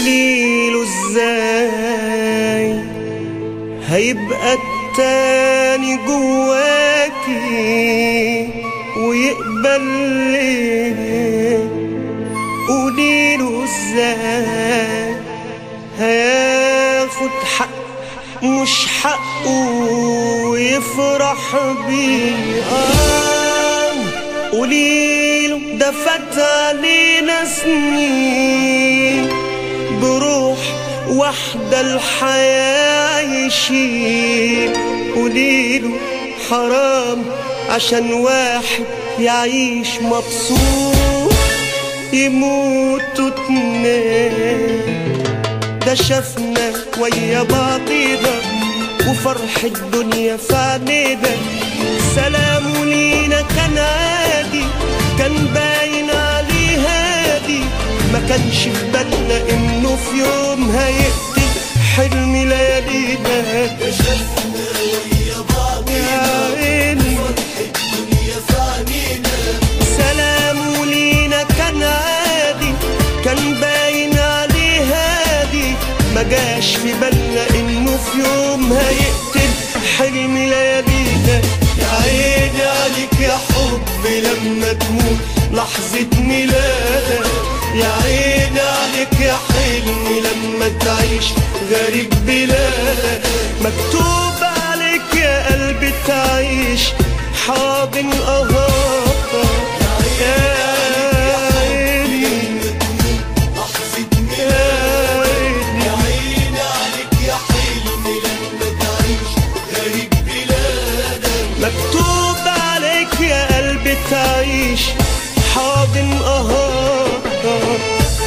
قوليله ازاي هيبقى التاني جواكي ويقبل ليه قوليله ازاي هياخد حق مش حقه ويفرح بيه آه قوليله ده فات علينا سنين بروح واحدة الحياة يشيل قوليله حرام عشان واحد يعيش مبسوط يموتوا اتنين ده شافنا ويا بعضينا وفرح الدنيا في عينينا سلام لينا كان عادي كان باين عليه هادي ما كانش في بالنا انه في يوم هيقتل حلم ليالينا ده شافنا ويا بعضينا يا عيني فرح الدنيا في عينينا سلام لينا كان عادي كان باين عليه هادي ما جاش في بالنا انه في يوم هيقتل حلم ليالينا يا عيني عليك يا حب لما تموت لحظة ميلادك يا عيني عليك يا حلمي لما تعيش غريب بلادك مكتوب عليك يا قلبي تعيش حاضن أهابك يا عيني لحظة يا ميلادك عيني يا عيني عليك يا حلمي لما تعيش غريب بلادك مكتوب عليك يا قلبي تعيش حاضن أهابك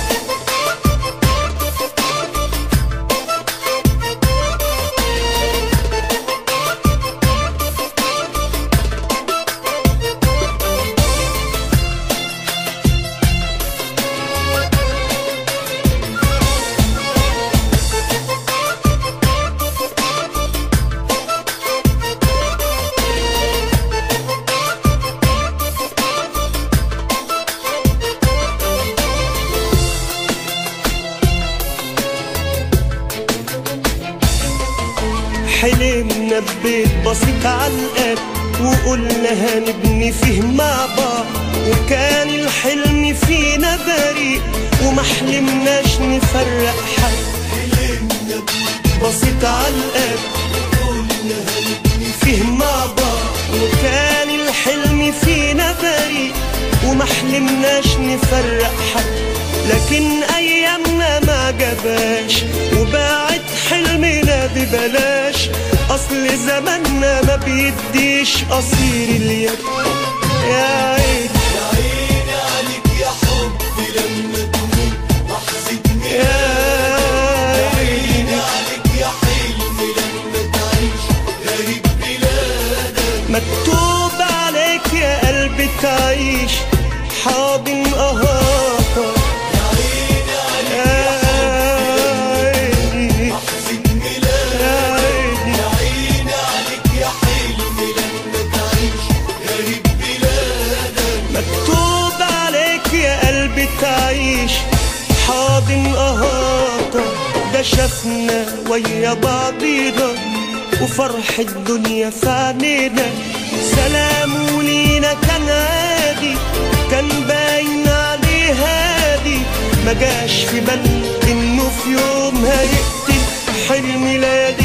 حلمنا ببيت بسيط على القد وقلنا هنبني فيه مع بعض وكان الحلم فينا بريء وما حلمناش نفرق حد حلمنا بسيط على القد قلنا هنبني فيه مع بعض وكان الحلم فينا بريء وما حلمناش نفرق حد لكن ايامنا ما جاباش وباعت حلمنا ببلاش اصل زماننا ما بيديش قصير اليد يا عيني يا عيني عليك يا حب لما تموت لحظة يا ميلادك عيني عيني عليك يا حلمي لما تعيش غريب بلادك مكتوب عليك يا قلبي تعيش حاضن أهاتك يا عيني عليك يا عيني لحظة ميلادك يا عيني يا عيني عليك يا حلمي لما تعيش غريب بلادك مكتوب عليك يا قلبي تعيش حاضن أهاتك ده شافنا ويا بعضينا وفرح الدنيا في عينينا سلام لينا كان عادي كان باين عليه هادي ما جاش في بالنا انه في يوم هيقتل حلم ليالي